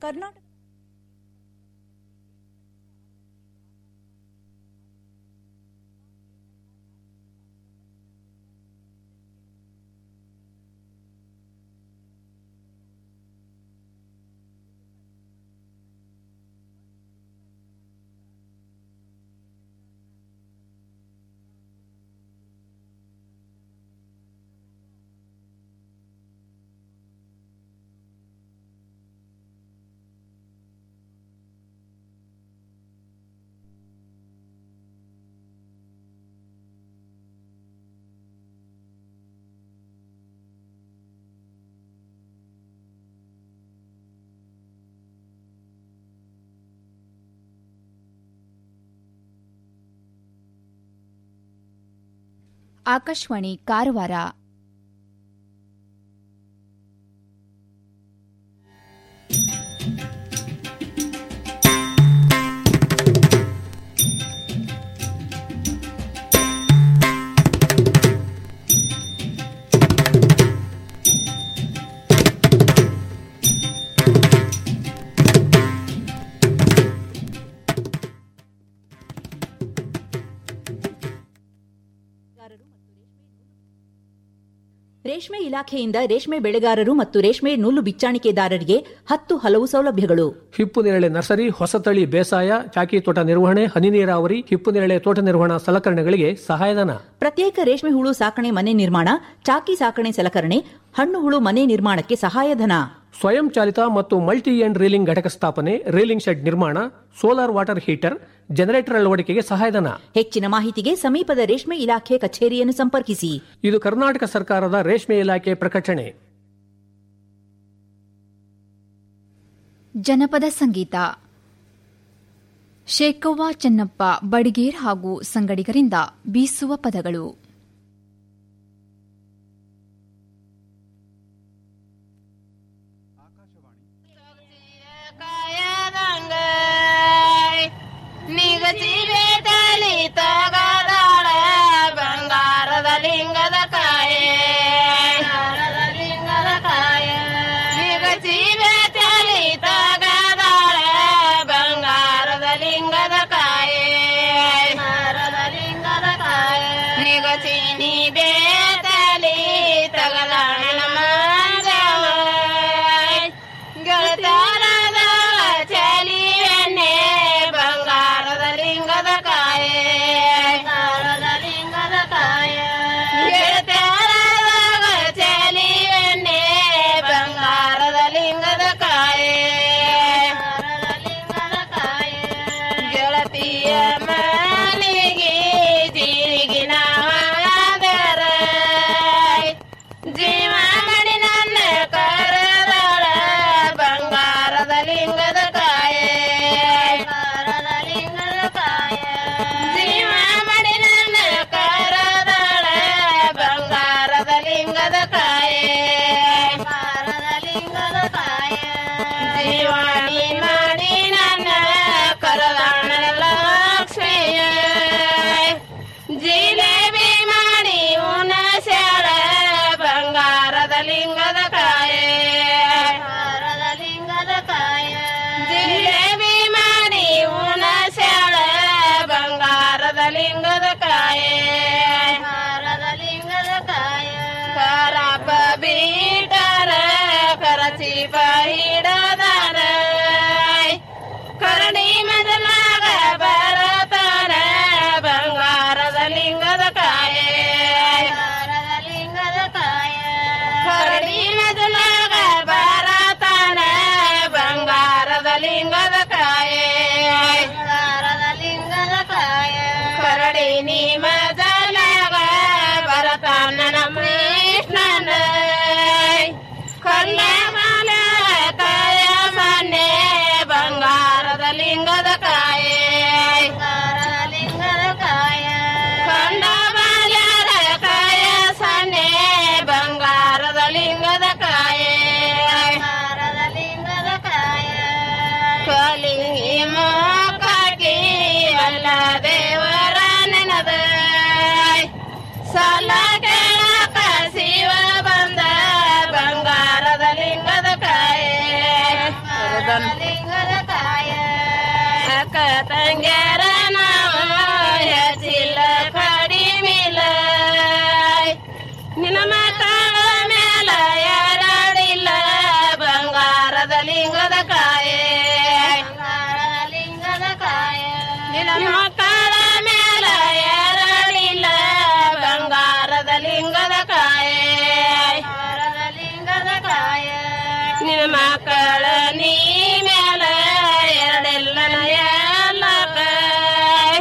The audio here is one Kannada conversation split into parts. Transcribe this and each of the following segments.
ಕರ್ನಾಟಕ ಆಕಾಶವಾಣಿ ಕಾರವಾರ ರೇಷ್ಮೆ ಇಲಾಖೆಯಿಂದ ರೇಷ್ಮೆ ಬೆಳೆಗಾರರು ಮತ್ತು ರೇಷ್ಮೆ ನೂಲು ಬಿಚ್ಚಾಣಿಕೆದಾರರಿಗೆ ಹತ್ತು ಹಲವು ಸೌಲಭ್ಯಗಳು ಹಿಪ್ಪು ನೇರಳೆ ನರ್ಸರಿ ಹೊಸತಳಿ ಬೇಸಾಯ ಚಾಕಿ ತೋಟ ನಿರ್ವಹಣೆ ಹನಿ ನೀರಾವರಿ ಹಿಪ್ಪು ನೇರಳೆ ತೋಟ ನಿರ್ವಹಣಾ ಸಲಕರಣೆಗಳಿಗೆ ಸಹಾಯಧನ ಪ್ರತ್ಯೇಕ ರೇಷ್ಮೆ ಹುಳು ಸಾಕಣೆ ಮನೆ ನಿರ್ಮಾಣ ಚಾಕಿ ಸಾಕಣೆ ಸಲಕರಣೆ ಹಣ್ಣು ಹುಳು ಮನೆ ನಿರ್ಮಾಣಕ್ಕೆ ಸಹಾಯಧನ ಸ್ವಯಂ ಚಾಲಿತ ಮತ್ತು ಮಲ್ಟಿ ಎಂಡ್ ರೀಲಿಂಗ್ ಘಟಕ ಸ್ಥಾಪನೆ ರೀಲಿಂಗ್ ಶೆಡ್ ನಿರ್ಮಾಣ ಸೋಲಾರ್ ವಾಟರ್ ಹೀಟರ್ ಜನರೇಟರ್ ಅಳವಡಿಕೆಗೆ ಸಹಾಯಧನ ಹೆಚ್ಚಿನ ಮಾಹಿತಿಗೆ ಸಮೀಪದ ರೇಷ್ಮೆ ಇಲಾಖೆ ಕಚೇರಿಯನ್ನು ಸಂಪರ್ಕಿಸಿ ಇದು ಕರ್ನಾಟಕ ಸರ್ಕಾರದ ರೇಷ್ಮೆ ಇಲಾಖೆ ಪ್ರಕಟಣೆ ಜನಪದ ಸಂಗೀತ ಶೇಕವ್ವ ಚೆನ್ನಪ್ಪ ಬಡಿಗೇರ್ ಹಾಗೂ ಸಂಗಡಿಗರಿಂದ ಬೀಸುವ ಪದಗಳು ನಿಗಚಿ ಬೇಟಲಿ ತಗದಾಳ ಬಂಗಾರದ ಲಿಂಗದ ಕಾಯೆ ಲಿಂಗದ ಕಾಯೆ ನಿಗಚಿ ಬೇಟಲಿ ತಗದಾಳ ಬಂಗಾರದ ಲಿಂಗದ ಕಾಯೆ ಮರದ ಲಿಂಗದ ಕಾಯೆ ನಿಗಚಿ ನೀ ಬೇಟಲಿ ತಗದಾಳ ಮಂಜವ ಗೆಳತಾರದ ಚಲಿಯನ್ನೇ ಬಂಗಾರದ ಲಿಂಗದ ಕಾಯೆ ಬಂಗಾರದ ಲಿಂಗದ ಕಾಯೆ ಗೆಳತಾರದ ಚಲಿಯನ್ನೇ ಬಂಗಾರದ ಲಿಂಗದ ಕಾಯೆ ಲಿಂಗದ ಕಾಯೆ ಗೆಳತಿಯ ಮನೆಗೆ ಜೀರಿಗಿನ ಮಾದರ ಜೀವ ಮಡಿ ನನ್ನ ಕರದಳ ಬಂಗಾರದ ಲಿಂಗದ ಕಾಯೆ ಲಿಂಗದ ಕಾಯೆ ಜೀವ ಮಡಿ ನನ್ನ ಕರದಳ ಬಂಗಾರದ ಲಿಂಗದ ಕಾಯೆ ಲಿಂಗದ ಕಾಯೆ ಜೀವಾಣಿ ಮಾಡಿ ನನ್ನ ಕರದಾಣ ಲಕ್ಷ್ಮಿಯ ಜಿಲೇಬಿ ಮಾಡಿ ಉನ ಸ್ಯಾಳ ಬಂಗಾರದ ಲಿಂಗದ ಕಾಯೆ ಲಿಂಗದ ಕಾಯೆ ಜಿಲೇಬಿ ಮಾಡಿ ಉನ ಸ್ಯಾಳ ಬಂಗಾರದ ಲಿಂಗದ ಕಾಯೆ ಲಿಂಗದ ಕಾಯೆ ಕರಪ ಬೀಟರ ಕರಚಿ ಹಿಡದರ ಕರಡಿ ಮದಲಾಗ ಬರತಾರ ಬಂಗಾರದ ಲಿಂಗದ ಕಾಯೆ ಲಿಂಗದ ಕಾಯೆ ಕರಡಿ ಮದಲಾಗ ಬರತಾರ ಬಂಗಾರದ ಲಿಂಗದ ಕಾಯೆ ಲಿಂಗದ ಕಾಯೆ ಕರಡಿ ನೀ ಮದಲಾಗ ಬರತಾನ ನಮ್ಮ ಕೃಷ್ಣನ ಕಲ್ಯಾಣ ಮಕ್ಕಳ ನೀ ಮ್ಯಾಲ ಎರಡೆಲ್ಲ ಎಲ್ಲ ಕೈ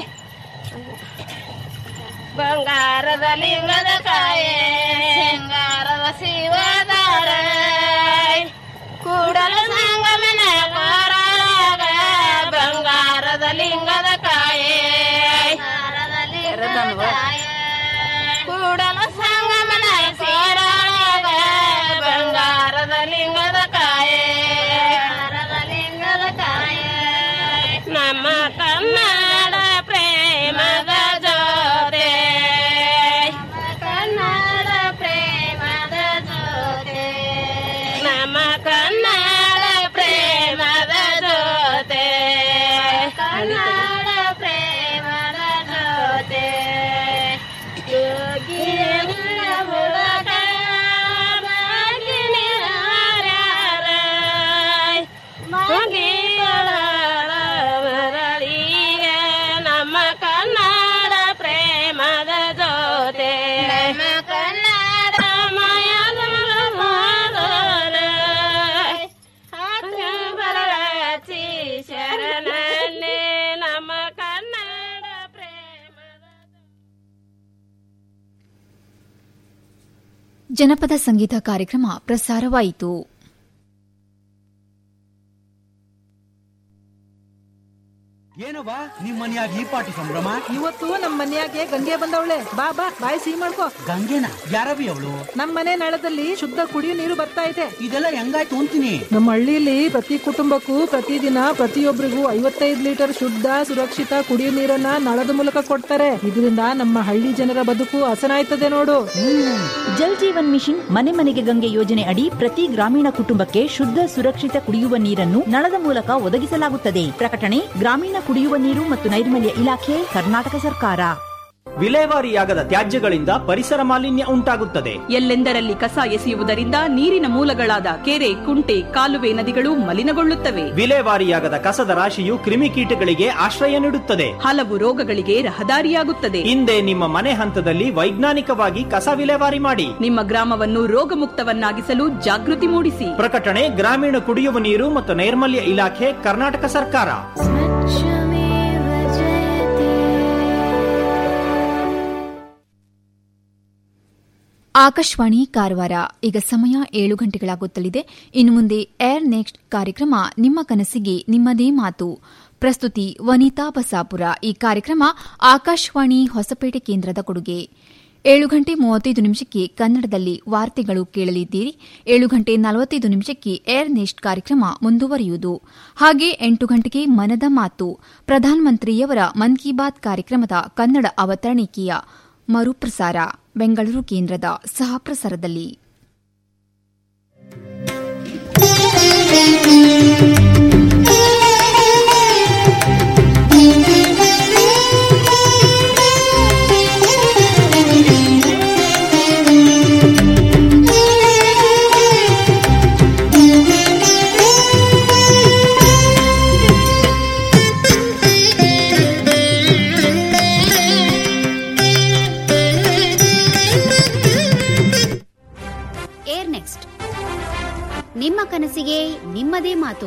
ಬಂಗಾರದ ಲಿಂಗದ ಕಾಯೆ ಸಿಂಗಾರದ ಶಿವದಾರ ಕೂಡಲ ಸಂಗಮನ ಕೋರಾಗ ಬಂಗಾರದ ಲಿಂಗದ ಕಾಯೆ ಕೂಡಲ ಸಂಗಮನ ಕೋರಾಗ ಬಂಗಾರದ ಲಿಂಗದ ಕಾಯೆ ಲಿಂಗದ ಕಾಯೆ ನಮ್ಮ ಕನ್ನಡ ಪ್ರೇಮದ ಜೋತೆ ಕನ್ನಡ ಪ್ರೇಮದ ಜೋತೆ ನಮ್ಮ ಕನ್ನಡ ಪ್ರೇಮದ ಜೋತೆ ಕನ್ನಡ ಪ್ರೇಮದ ಜೋತೆ ಯೋಗಿಯ ಮೂಲಕ ಮಾಗಿನಿ ಹಾರ್ಯಾರ. ಮಗಿಗಳ ಮರಳಿಗೆ ನಮ್ಮ ಕನ್ನಡ ಪ್ರೇಮದ ಜೋತೆ ನಮ್ಮ ಕನ್ನಡ ಮಾಯದ ಮಾದೋಲ ಬರಳಚಿ ಶರಣನೆ ನಮ್ಮ ಕನ್ನಡ ಪ್ರೇಮದ ಜನಪದ ಸಂಗೀತ ಕಾರ್ಯಕ್ರಮ ಪ್ರಸಾರವಾಯಿತು ಏನವ್ವ ನಿಮ್ ಮನ್ಯಾಗ ಈ ಪಾಟಿ ಸಂಭ್ರಮ ಇವತ್ತು ನಮ್ ಮನ್ಯಾಗೆ ಗಂಗೆ ಬಂದವಳೆ ಬಾ ಬಾ ಬಾಯಿ ಸಿಹಿ ಮಾಡ್ಕೋ ಗಂಗೆನ ಯಾರವಿ ಅವಳು ನಮ್ ಮನೆ ನಳದಲ್ಲಿ ಶುದ್ಧ ಕುಡಿಯೋ ನೀರು ಬರ್ತಾ ಇದೆ ಇದೆಲ್ಲ ಹೆಂಗಾಯ್ತು ಅಂತೀನಿ ನಮ್ಮ ಹಳ್ಳಿಲಿ ಪ್ರತಿ ಕುಟುಂಬಕ್ಕೂ ಪ್ರತಿದಿನ ಪ್ರತಿಯೊಬ್ಬರಿಗೂ ಐವತ್ತೈದು ಲೀಟರ್ ಶುದ್ಧ ಸುರಕ್ಷಿತ ಕುಡಿಯೋ ನೀರನ್ನ ನಳದ ಮೂಲಕ ಕೊಡ್ತಾರೆ ಇದರಿಂದ ನಮ್ಮ ಹಳ್ಳಿ ಜನರ ಬದುಕು ಹಸನಾಯ್ತದೆ ನೋಡು ಜಲ್ ಜೀವನ್ ಮಿಷನ್ ಮನೆ ಮನೆಗೆ ಗಂಗೆ ಯೋಜನೆ ಅಡಿ ಪ್ರತಿ ಗ್ರಾಮೀಣ ಕುಟುಂಬಕ್ಕೆ ಶುದ್ಧ ಸುರಕ್ಷಿತ ಕುಡಿಯುವ ನೀರನ್ನು ನಳದ ಮೂಲಕ ಒದಗಿಸಲಾಗುತ್ತದೆ ಪ್ರಕಟಣೆ ಗ್ರಾಮೀಣ ಕುಡಿಯುವ ನೀರು ಮತ್ತು ನೈರ್ಮಲ್ಯ ಇಲಾಖೆ ಕರ್ನಾಟಕ ಸರ್ಕಾರ ವಿಲೇವಾರಿಯಾಗದ ತ್ಯಾಜ್ಯಗಳಿಂದ ಪರಿಸರ ಮಾಲಿನ್ಯ ಉಂಟಾಗುತ್ತದೆ ಎಲ್ಲೆಂದರಲ್ಲಿ ಕಸ ಎಸೆಯುವುದರಿಂದ ನೀರಿನ ಮೂಲಗಳಾದ ಕೆರೆ ಕುಂಟೆ ಕಾಲುವೆ ನದಿಗಳು ಮಲಿನಗೊಳ್ಳುತ್ತವೆ ವಿಲೇವಾರಿಯಾಗದ ಕಸದ ರಾಶಿಯು ಕ್ರಿಮಿಕೀಟಗಳಿಗೆ ಆಶ್ರಯ ನೀಡುತ್ತದೆ ಹಲವು ರೋಗಗಳಿಗೆ ರಹದಾರಿಯಾಗುತ್ತದೆ ಹಿಂದೆ ನಿಮ್ಮ ಮನೆ ಹಂತದಲ್ಲಿ ವೈಜ್ಞಾನಿಕವಾಗಿ ಕಸ ವಿಲೇವಾರಿ ಮಾಡಿ ನಿಮ್ಮ ಗ್ರಾಮವನ್ನು ರೋಗಮುಕ್ತವನ್ನಾಗಿಸಲು ಜಾಗೃತಿ ಮೂಡಿಸಿ ಪ್ರಕಟಣೆ ಗ್ರಾಮೀಣ ಕುಡಿಯುವ ನೀರು ಮತ್ತು ನೈರ್ಮಲ್ಯ ಇಲಾಖೆ ಕರ್ನಾಟಕ ಸರ್ಕಾರ ಆಕಾಶವಾಣಿ ಕಾರವಾರ ಈಗ ಸಮಯ ಏಳು ಗಂಟೆಗಳಾಗುತ್ತಲಿದೆ ಇನ್ನು ಮುಂದೆ ಏರ್ ನೆಕ್ಸ್ಟ್ ಕಾರ್ಯಕ್ರಮ ನಿಮ್ಮ ಕನಸಿಗೆ ನಿಮ್ಮದೇ ಮಾತು ಪ್ರಸ್ತುತಿ ವನಿತಾ ಬಸಾಪುರ ಈ ಕಾರ್ಯಕ್ರಮ ಆಕಾಶವಾಣಿ ಹೊಸಪೇಟೆ ಕೇಂದ್ರದ ಕೊಡುಗೆ ಏಳು ಗಂಟೆ ಮೂವತ್ತೈದು ನಿಮಿಷಕ್ಕೆ ಕನ್ನಡದಲ್ಲಿ ವಾರ್ತೆಗಳು ಕೇಳಲಿದ್ದೀರಿ ಏಳು ಗಂಟೆ ನಲವತ್ತೈದು ನಿಮಿಷಕ್ಕೆ ಏರ್ ನೆಕ್ಸ್ಟ್ ಕಾರ್ಯಕ್ರಮ ಮುಂದುವರಿಯುವುದು ಹಾಗೆ ಎಂಟು ಗಂಟೆಗೆ ಮನದ ಮಾತು ಪ್ರಧಾನಮಂತ್ರಿಯವರ ಮನ್ ಕಿ ಬಾತ್ ಕಾರ್ಯಕ್ರಮದ ಕನ್ನಡ ಅವತರಣಿಕೆಯ ಮರುಪ್ರಸಾರ ಬೆಂಗಳೂರು ಕೇಂದ್ರದ ಸಹ ಪ್ರಸಾರದಲ್ಲಿ ಏರ್ ನೆಕ್ಸ್ಟ್ ನಿಮ್ಮ ಕನಸಿಗೆ ನಿಮ್ಮದೇ ಮಾತು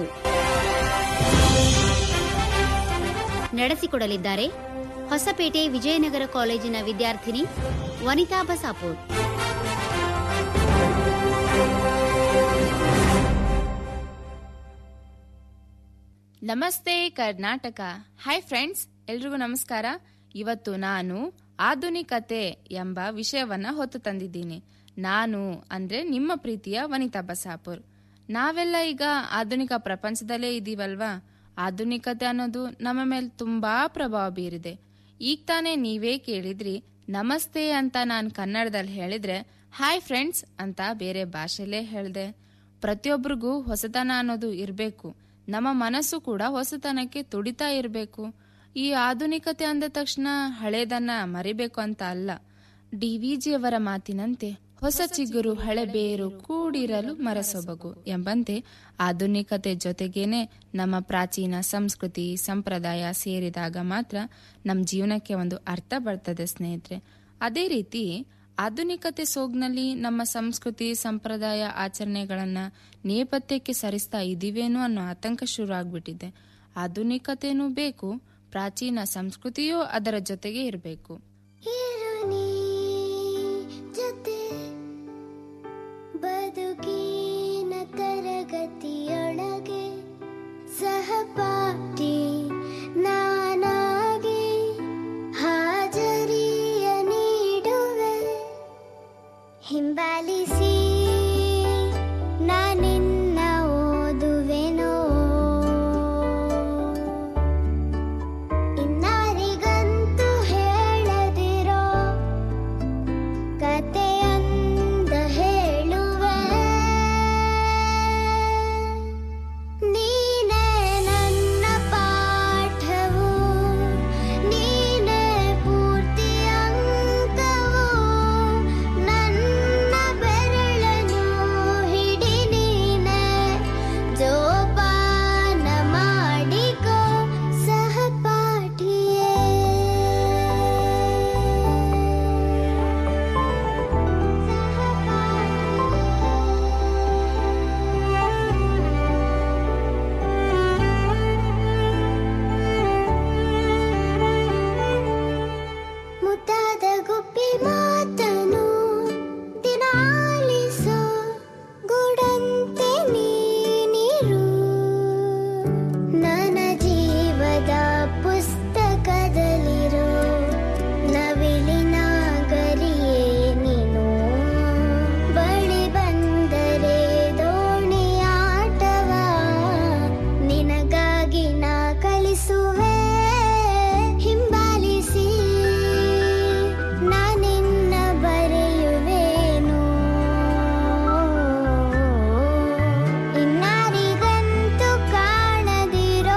ನಡೆಸಿಕೊಡಲಿದ್ದಾರೆ ಹೊಸಪೇಟೆ ವಿಜಯನಗರ ಕಾಲೇಜಿನ ವಿದ್ಯಾರ್ಥಿನಿ ವನಿತಾ ಬಸಾಪುರ್ ನಮಸ್ತೆ ಕರ್ನಾಟಕ ಹಾಯ್ ಫ್ರೆಂಡ್ಸ್ ಎಲ್ರಿಗೂ ನಮಸ್ಕಾರ ಇವತ್ತು ನಾನು ಆಧುನಿಕತೆ ಎಂಬ ವಿಷಯವನ್ನ ಹೊತ್ತು ತಂದಿದ್ದೀನಿ ನಾನು ಅಂದ್ರೆ ನಿಮ್ಮ ಪ್ರೀತಿಯ ವನಿತಾ ಬಸಾಪುರ್ ನಾವೆಲ್ಲ ಈಗ ಆಧುನಿಕ ಪ್ರಪಂಚದಲ್ಲೇ ಇದೀವಲ್ವಾ ಆಧುನಿಕತೆ ಅನ್ನೋದು ನಮ್ಮ ಮೇಲೆ ತುಂಬಾ ಪ್ರಭಾವ ಬೀರಿದೆ ಈಗ ತಾನೇ ನೀವೇ ಕೇಳಿದ್ರಿ ನಮಸ್ತೆ ಅಂತ ನಾನು ಕನ್ನಡದಲ್ಲಿ ಹೇಳಿದ್ರೆ ಹಾಯ್ ಫ್ರೆಂಡ್ಸ್ ಅಂತ ಬೇರೆ ಭಾಷೆಲೇ ಹೇಳ್ದೆ ಪ್ರತಿಯೊಬ್ಬರಿಗೂ ಹೊಸತನ ಅನ್ನೋದು ಇರಬೇಕು ನಮ್ಮ ಮನಸ್ಸು ಕೂಡ ಹೊಸತನಕ್ಕೆ ತುಡಿತಾ ಇರಬೇಕು ಈ ಆಧುನಿಕತೆ ಅಂದ ತಕ್ಷಣ ಹಳೇದನ್ನ ಮರಿಬೇಕು ಅಂತ ಅಲ್ಲ ಡಿ ಅವರ ಮಾತಿನಂತೆ ಹೊಸ ಚಿಗುರು ಹಳೆ ಬೇರು ಕೂಡಿರಲು ಮರಸೊಬಗು ಎಂಬಂತೆ ಆಧುನಿಕತೆ ಜೊತೆಗೇನೆ ನಮ್ಮ ಪ್ರಾಚೀನ ಸಂಸ್ಕೃತಿ ಸಂಪ್ರದಾಯ ಸೇರಿದಾಗ ಮಾತ್ರ ನಮ್ಮ ಜೀವನಕ್ಕೆ ಒಂದು ಅರ್ಥ ಬರ್ತದೆ ಸ್ನೇಹಿತರೆ ಅದೇ ರೀತಿ ಆಧುನಿಕತೆ ಸೋಗ್ನಲ್ಲಿ ನಮ್ಮ ಸಂಸ್ಕೃತಿ ಸಂಪ್ರದಾಯ ಆಚರಣೆಗಳನ್ನ ನೇಪಥ್ಯಕ್ಕೆ ಸರಿಸ್ತಾ ಇದೀವೇನೋ ಅನ್ನೋ ಆತಂಕ ಶುರು ಆಗ್ಬಿಟ್ಟಿದೆ ಆಧುನಿಕತೆನೂ ಬೇಕು ಪ್ರಾಚೀನ ಸಂಸ್ಕೃತಿಯೂ ಅದರ ಜೊತೆಗೆ ಇರಬೇಕು ಜೊತೆ ಬದುಕಿನ ತರಗತಿಯೊಳಗೆ ಸಹಪಾಠಿ ನಾನಾಗಿ ಹಾಜರಿಯ ನೀಡುವೆ ಹಿಂಬಾಲಿಸಿ ನಾನಿನ್ನ ಓದುವೆನೋ ಇನ್ನಾರಿಗಂತೂ ಹೇಳದಿರೋ ಕತೆಯೊಂದ ಹೇಳುವೆ ನೀನೇ ನನ್ನ ಪಾಠವು ನೀನೇ ಪೂರ್ತಿ ಅಂಕವು ನನ್ನ ಬೆರಳನ್ನು ಹಿಡಿ ನೀನೆ ಜೋಪಾನ ಮಾಡಿಕೋ ಸಹಪಾಠಿಯೇ ಮುದ್ದಾದ ಗುಬ್ಬಿ ಮಾತನು ದಿನ ಆಲಿಸೋ ಗುಡಂತೆ ನೀನಿರು ನನ್ನ ಜೀವದ ಪುಸ್ತಕದಲ್ಲಿರೋ ನವಿಲಿನ ಗರಿಯೇ ನೀನು ಬಳಿ ಬಂದರೆ ದೋಣಿಯಾಟವ ನಿನಗಾಗಿ ನಾ ಕಳಿಸುವೆ ಹಿಂಬಾಲಿಸಿ ನಾನಿನ್ನ ಬರೆಯುವೇನು ಇನ್ನಾರಿಗಂತೂ ಕಾಣದಿರೋ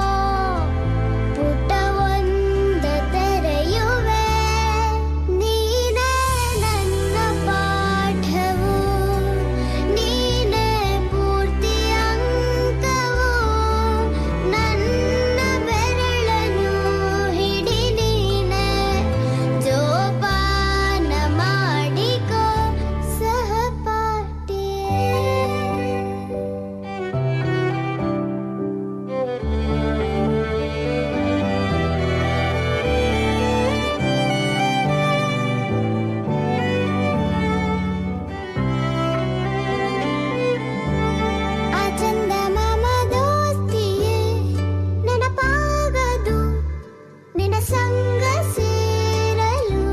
ಪುಟವೊಂದ ತೆರೆಯುವೆ ನೀನೇ ನನ್ನ ಪಾಠವು ನೀನೇ ಪೂರ್ತಿ ಅಂಕವು ನನ್ನ ಬೆರಳನ್ನು ಹಿಡಿ ನೀನೆ ಜೋಪಾನ ಮಾಡಿಕೋ ಆ ಚಂದ ಮಾಮ ದೋಸ್ತಿಯೇ ನೆನಪಾಗದು ನಿನ್ನ ಸಂಗ ಸೇರಲು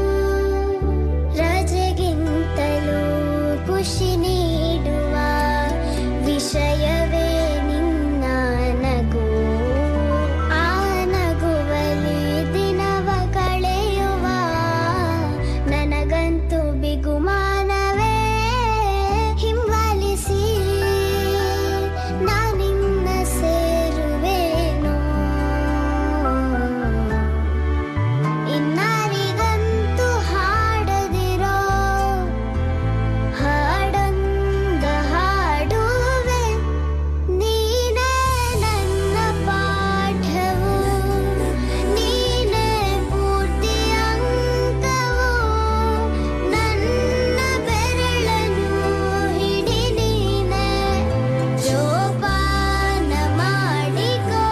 ರಜೆಗಿಂತಲೂ ಖುಷಿ ನೀಡುವ ವಿಷಯವೇ ನಿನ್ನ ನಗು ಆ ನಗುವಲಿ ದಿನವ ಕಳೆಯುವ ನನಗಂತೂ ಬಿಗುಮಾನವೇ ಹಿಂಬಾಲಿಸಿ ನಾನಿನ್ನ ಸೇರುವೇನೋ ಇನ್ನಾರಿಗಂತೂ ಹಾಡದಿರೋ ಹಾಡೊಂದ ಹಾಡುವೆ ನೀನೇ ನನ್ನ ಪಾಠವು ನೀನೇ ಪೂರ್ತಿ ಅಂಕವು ನನ್ನ ಬೆರಳನ್ನು ಹಿಡಿ ನೀನೆ ಜೋಪಾನ ಮಾಡಿಕೋ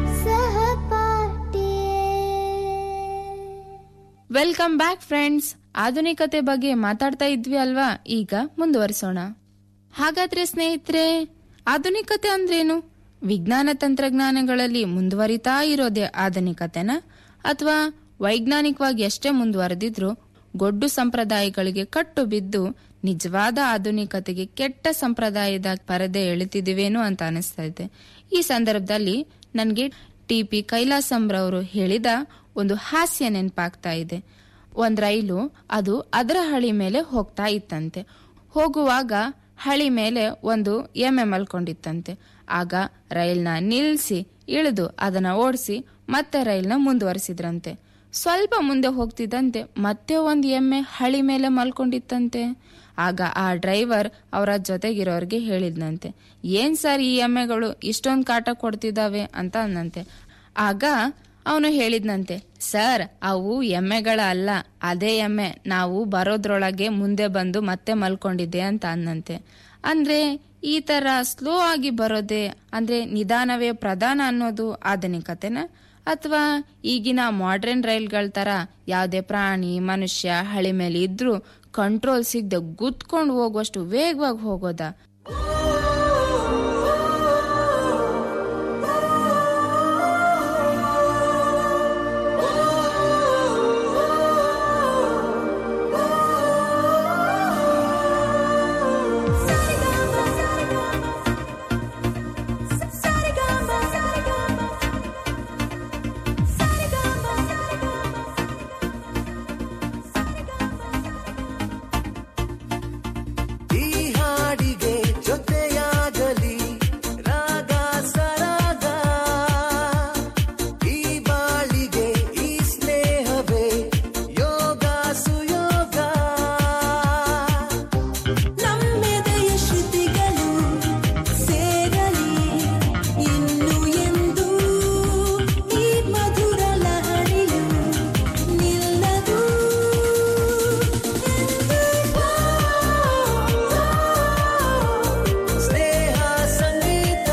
ಸಹಪಾಠಿಯೇ ವೆಲ್ಕಮ್ ಬ್ಯಾಕ್ ಫ್ರೆಂಡ್ಸ್ ಆಧುನಿಕತೆ ಬಗ್ಗೆ ಮಾತಾಡ್ತಾ ಇದ್ವಿ ಅಲ್ವಾ ಈಗ ಮುಂದುವರಿಸೋಣ ಹಾಗಾದ್ರೆ ಸ್ನೇಹಿತರೆ ಆಧುನಿಕತೆ ಅಂದ್ರೇನು ವಿಜ್ಞಾನ ತಂತ್ರಜ್ಞಾನಗಳಲ್ಲಿ ಮುಂದುವರಿತಾ ಇರೋದೇ ಆಧುನಿಕತೆನ ಅಥವಾ ವೈಜ್ಞಾನಿಕವಾಗಿ ಎಷ್ಟೇ ಮುಂದುವರೆದಿದ್ರು ಗೊಡ್ಡು ಸಂಪ್ರದಾಯಗಳಿಗೆ ಕಟ್ಟು ಬಿದ್ದು ನಿಜವಾದ ಆಧುನಿಕತೆಗೆ ಕೆಟ್ಟ ಸಂಪ್ರದಾಯದ ಪರದೆ ಎಳುತ್ತಿದ್ದೀವೇನೋ ಅಂತ ಅನಿಸ್ತಾ ಇದೆ ಈ ಸಂದರ್ಭದಲ್ಲಿ ನನಗೆ ಟಿ ಪಿ ಕೈಲಾಸಂರವರು ಹೇಳಿದ ಒಂದು ಹಾಸ್ಯ ನೆನಪಾಗ್ತಾ ಇದೆ ಒಂದ್ ರೈಲು ಅದು ಅದರ ಹಳಿ ಮೇಲೆ ಹೋಗ್ತಾ ಇತ್ತಂತೆ ಹೋಗುವಾಗ ಹಳಿ ಮೇಲೆ ಒಂದು ಎಮ್ಮೆ ಮಲ್ಕೊಂಡಿತ್ತಂತೆ ಆಗ ರೈಲ್ನ ನಿಲ್ಸಿ ಇಳಿದು ಅದನ್ನ ಓಡಿಸಿ ಮತ್ತೆ ರೈಲ್ನ ಮುಂದುವರಿಸಿದ್ರಂತೆ ಸ್ವಲ್ಪ ಮುಂದೆ ಹೋಗ್ತಿದ್ದಂತೆ ಮತ್ತೆ ಒಂದು ಎಮ್ಮೆ ಹಳಿ ಮೇಲೆ ಮಲ್ಕೊಂಡಿತ್ತಂತೆ ಆಗ ಆ ಡ್ರೈವರ್ ಅವರ ಜೊತೆಗಿರೋರ್ಗೆ ಹೇಳಿದ್ನಂತೆ ಏನ್ ಸರ್ ಈ ಎಮ್ಮೆಗಳು ಇಷ್ಟೊಂದು ಕಾಟ ಕೊಡ್ತಿದ್ದಾವೆ ಅಂತ ಅಂದಂತೆ ಆಗ ಅವನು ಹೇಳಿದ್ನಂತೆ ಸರ್ ಅವು ಎಮ್ಮೆಗಳ ಅಲ್ಲ ಅದೇ ಎಮ್ಮೆ ನಾವು ಬರೋದ್ರೊಳಗೆ ಮುಂದೆ ಬಂದು ಮತ್ತೆ ಮಲ್ಕೊಂಡಿದ್ದೆ ಅಂತ ಅನ್ನಂತೆ ಅಂದ್ರೆ ಈ ತರ ಸ್ಲೋ ಆಗಿ ಬರೋದೇ ಅಂದ್ರೆ ನಿಧಾನವೇ ಪ್ರಧಾನ ಅನ್ನೋದು ಆಧುನಿಕತೆನ ಅಥವಾ ಈಗಿನ ಮಾಡ್ರನ್ ರೈಲ್ಗಳ ತರ ಯಾವುದೇ ಪ್ರಾಣಿ ಮನುಷ್ಯ ಹಳಿ ಮೇಲೆ ಇದ್ರೂ ಕಂಟ್ರೋಲ್ ಸಿಗದೆ ಗುದ್ಕೊಂಡು ಹೋಗುವಷ್ಟು ವೇಗವಾಗಿ ಹೋಗೋದಾ ಈ ಹಾಡಿಗೆ ಜೊತೆಯಾಗಲಿ ರಾಗ ಸರಾಗ ಈ ಬಾಳಿಗೆ ಈ ಸ್ನೇಹವೇ ಯೋಗ ಸುಯೋಗ ನಮ್ಮೆದೆಯ ಶ್ರುತಿಗಳು ಸೇರಲಿ ಇನ್ನು ಎಂದು ಈ ಮಧುರ ಲಹರಿಯು ನಿಲ್ಲದು ಸ್ನೇಹ ಸಂಗೀತ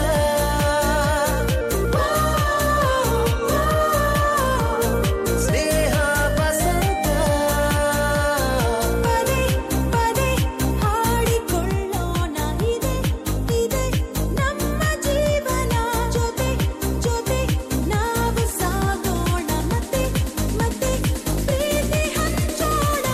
ಸ್ನೇಹ ವಸಂತ ಪದೇ ಪದೇ ಹಾಡಿಕೊಳ್ಳೋಣ ಇದೆ ಇದೆ ನಮ್ಮ ಜೀವನ ಜೊತೆ ಜೊತೆ ನಾವು ಸಾಗೋಣ ಮತ್ತೆ ಮತ್ತೆ ಪ್ರೀತಿ ಹಂಚೋಣ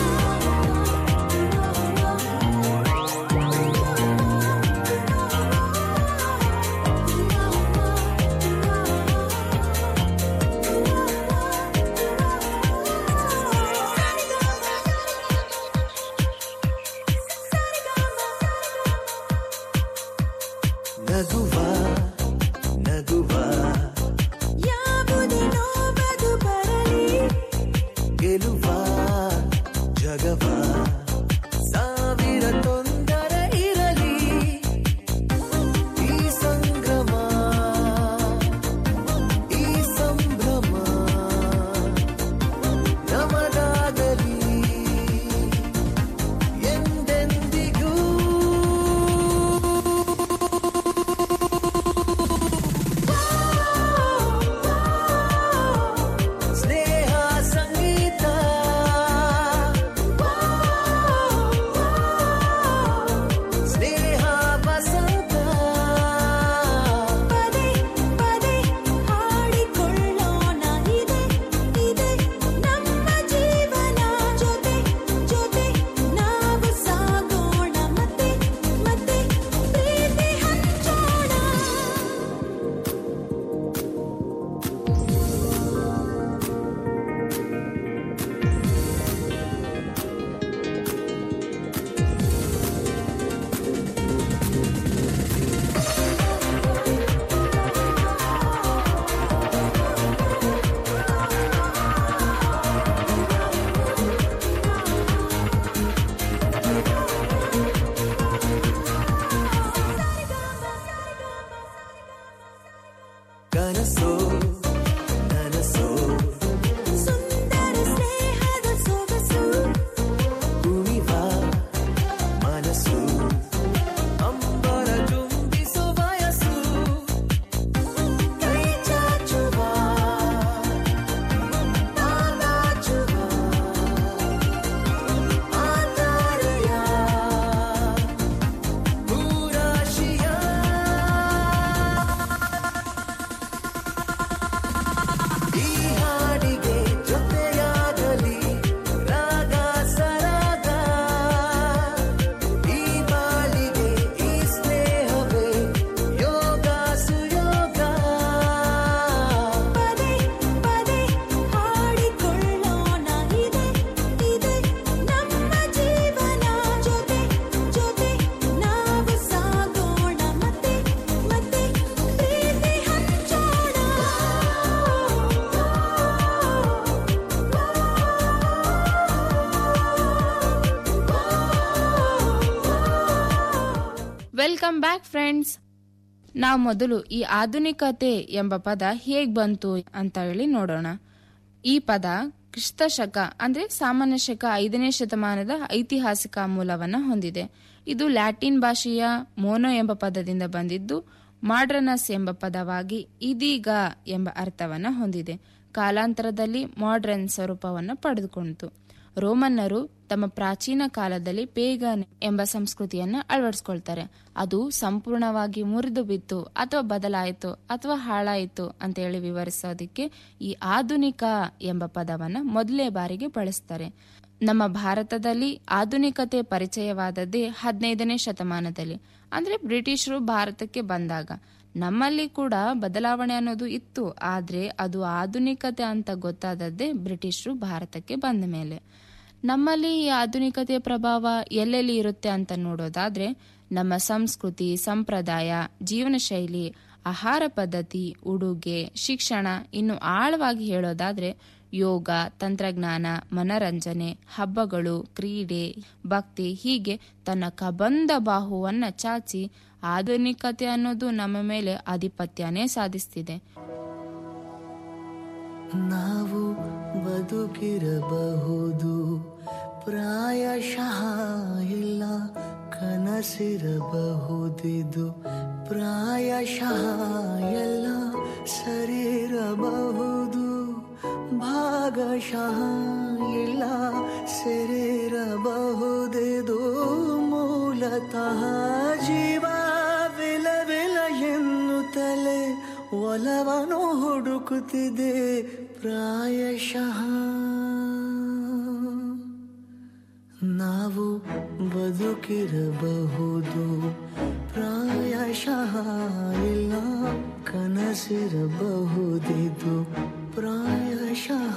ನಗುವ ನಗುವ ಯಾವುದೇ ನೋವದು ಬರಲಿ ಗೆಲುವ ಜಗವ ಸಾವಿರ ತೊಂದರೆ ಇರಲಿ ಈ ಸಂಗ್ರಮ ಈ ಸಂಭ್ರಮ ನಮಗಾಗಲಿ ಎಂದೆಂದಿಗೂ ಸ್ನೇಹ ಸಂಗೀತ ಸ್ನೇಹ ವಸಂತ ಪದೇ ಪದೇ ಹಾಡಿಕೊಳ್ಳೋಣ ಇದೆ ಇದೆ ನಮ್ಮ ಜೀವನ ಜೊತೆ ಜೊತೆ ನಾವು ಸಾಗೋಣ ಮತ್ತೆ ಮತ್ತೆ ಪ್ರೀತಿ ಹಂಚೋಣ ಕನಸೋ ನನಸೋ ಸುಂದರ ಸ್ನೇಹದ ಸೊಗಸು ಕುಣಿವ ಮನಸ್ಸು ಅಂಬರ ಚುಂಬಿಸೋ ವಯಸ್ಸು ಕೈ ಚಾಚುವ ನಾಚುವ ಆತಾರೆಯ ಭೂರಾಶಿಯ ಈ ಹಾಡಿಗೆ ಜೊತೆಯಾಗಲಿ ರಾಗ ಸರಾಗ ಈ ಬಾಳಿಗೆ ಈ ಸ್ನೇಹವೇ ಯೋಗ ಸುಯೋಗ ಪದೇ ಪದೇ ಹಾಡಿಕೊಳ್ಳೋಣ ಇದೆ ಇದೆ ನಮ್ಮ ಜೀವನ ಜೊತೆ ಜೊತೆ ನಾವು ಸಾಗೋಣ ಮತ್ತೆ ಮತ್ತೆ ಪ್ರೀತಿ ಹಂಚೋಣ ವೆಲ್ಕಮ್ ಬ್ಯಾಕ್ ಫ್ರೆಂಡ್ಸ್ ನಾವು ಮೊದಲು ಈ ಆಧುನಿಕತೆ ಎಂಬ ಪದ ಹೇಗ್ ಬಂತು ಅಂತ ಹೇಳಿ ನೋಡೋಣ ಈ ಪದ ಕ್ರಿಸ್ತ ಶಕ ಅಂದ್ರೆ ಸಾಮಾನ್ಯ ಶಕ ಐದನೇ ಶತಮಾನದ ಐತಿಹಾಸಿಕ ಮೂಲವನ್ನ ಹೊಂದಿದೆ ಇದು ಲ್ಯಾಟಿನ್ ಭಾಷೆಯ ಮೋನೋ ಎಂಬ ಪದದಿಂದ ಬಂದಿದ್ದು ಮಾಡ್ರನಸ್ ಎಂಬ ಪದವಾಗಿ ಇದೀಗ ಎಂಬ ಅರ್ಥವನ್ನ ಹೊಂದಿದೆ ಕಾಲಾಂತರದಲ್ಲಿ ಮಾಡ್ರನ್ ಸ್ವರೂಪವನ್ನು ಪಡೆದುಕೊಂಡಿತು ರೋಮನ್ನರು ತಮ್ಮ ಪ್ರಾಚೀನ ಕಾಲದಲ್ಲಿ ಪೇಗನ್ ಎಂಬ ಸಂಸ್ಕೃತಿಯನ್ನ ಅಳವಡಿಸ್ಕೊಳ್ತಾರೆ ಅದು ಸಂಪೂರ್ಣವಾಗಿ ಮುರಿದು ಬಿತ್ತು ಅಥವಾ ಬದಲಾಯಿತು ಅಥವಾ ಹಾಳಾಯಿತು ಅಂತ ಹೇಳಿ ವಿವರಿಸೋದಕ್ಕೆ ಈ ಆಧುನಿಕ ಎಂಬ ಪದವನ್ನ ಮೊದಲೇ ಬಾರಿಗೆ ಬಳಸ್ತಾರೆ ನಮ್ಮ ಭಾರತದಲ್ಲಿ ಆಧುನಿಕತೆ ಪರಿಚಯವಾದದ್ದೇ ಹದಿನೈದನೇ ಶತಮಾನದಲ್ಲಿ ಅಂದ್ರೆ ಬ್ರಿಟಿಷರು ಭಾರತಕ್ಕೆ ಬಂದಾಗ ನಮ್ಮಲ್ಲಿ ಕೂಡ ಬದಲಾವಣೆ ಅನ್ನೋದು ಇತ್ತು ಆದ್ರೆ ಅದು ಆಧುನಿಕತೆ ಅಂತ ಗೊತ್ತಾದದ್ದೇ ಬ್ರಿಟಿಷರು ಭಾರತಕ್ಕೆ ಬಂದ ಮೇಲೆ ನಮ್ಮಲ್ಲಿ ಈ ಆಧುನಿಕತೆಯ ಪ್ರಭಾವ ಎಲ್ಲೆಲ್ಲಿ ಇರುತ್ತೆ ಅಂತ ನೋಡೋದಾದ್ರೆ ನಮ್ಮ ಸಂಸ್ಕೃತಿ ಸಂಪ್ರದಾಯ ಜೀವನ ಶೈಲಿ ಆಹಾರ ಪದ್ಧತಿ ಉಡುಗೆ ಶಿಕ್ಷಣ ಇನ್ನು ಆಳವಾಗಿ ಹೇಳೋದಾದ್ರೆ ಯೋಗ ತಂತ್ರಜ್ಞಾನ ಮನರಂಜನೆ ಹಬ್ಬಗಳು ಕ್ರೀಡೆ ಭಕ್ತಿ ಹೀಗೆ ತನ್ನ ಕಬಂದ ಬಾಹುವನ್ನ ಚಾಚಿ ಆಧುನಿಕತೆ ಅನ್ನೋದು ನಮ್ಮ ಮೇಲೆ ಆಧಿಪತ್ಯನೇ ಸಾಧಿಸ್ತಿದೆ ನಾವು ಬದುಕಿರಬಹುದು ಪ್ರಾಯಶಃ ಇಲ್ಲ ಕನಸಿರಬಹುದಿದು ಪ್ರಾಯಶಃ ಎಲ್ಲ ಸರಿರಬಹುದು ಭಾಗಶಃ ಇಲ್ಲ ಸರಿರಬಹುದಿದು ಮೂಲತಃ ಜೀವವಿಲವಿಲ ಎನ್ನುತ್ತಲೇ ಒಲವನು ಹುಡುಕುತ್ತಿದೆ ಪ್ರಾಯಶಃ ನಾವು ಬದುಕಿರಬಹುದು ಪ್ರಾಯಶಃ ಇಲ್ಲ ಕನಸಿರಬಹುದಿದು ಪ್ರಾಯಶಃ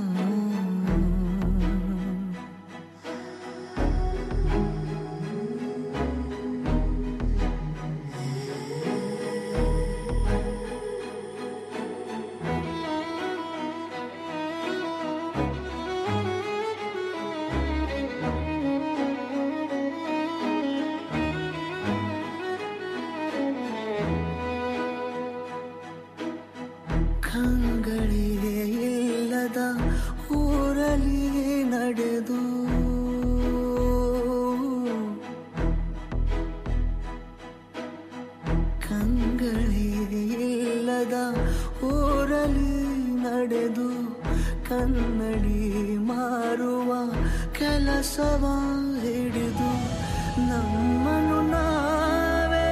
ಕಂಗಳಿಗೆ ಇಲ್ಲದ ಊರಲ್ಲಿ ನಡೆದು ಕಂಗಳಿಗೆ ಇಲ್ಲದ ಊರಲ್ಲಿ ನಡೆದು ಕನ್ನಡಿ ಮಾರುವ ಕೆಲಸವ ಹಿಡಿದು ನಮ್ಮನ್ನು ನಾವೇ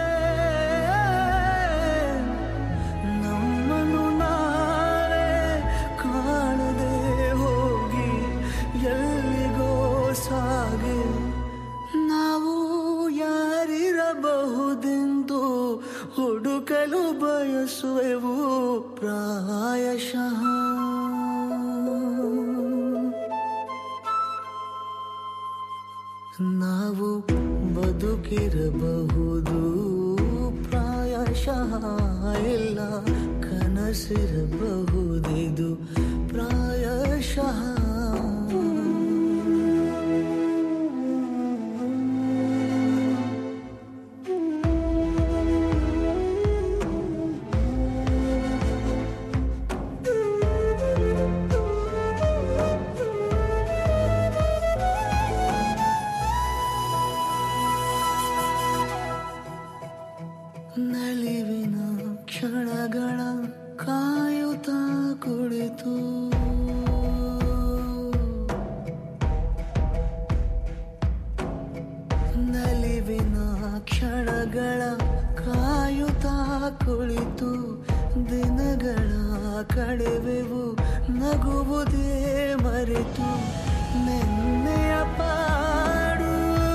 ನಮ್ಮನ್ನು ನಾವೇ ಕಾಣದೆ ಹೋಗಿ ಎಲ್ಲಿಗೋ ಸಾಗಿ ನಾವು ಯಾರಿರಬಹುದೆಂದು ಹುಡುಕಲು ಬಯಸುವೆವು ಪ್ರಾಯಶಃ ನಾವು ಬದುಕಿರಬಹುದು ಪ್ರಾಯಶಃ ಇಲ್ಲ ಕನಸಿರಬಹುದಿದು ಪ್ರಾಯಶಃ ನಲಿವಿನ ಕ್ಷಣಗಳ ಕಾಯುತ್ತ ಕುಳಿತು ನಲಿವಿನ ಕ್ಷಣಗಳ ಕಾಯುತ್ತ ಕುಳಿತು ದಿನಗಳ ಕಳೆವೆವು ನಗುವುದೇ ಮರೆತು ನೆನ್ನೆಯ ಪಾಡು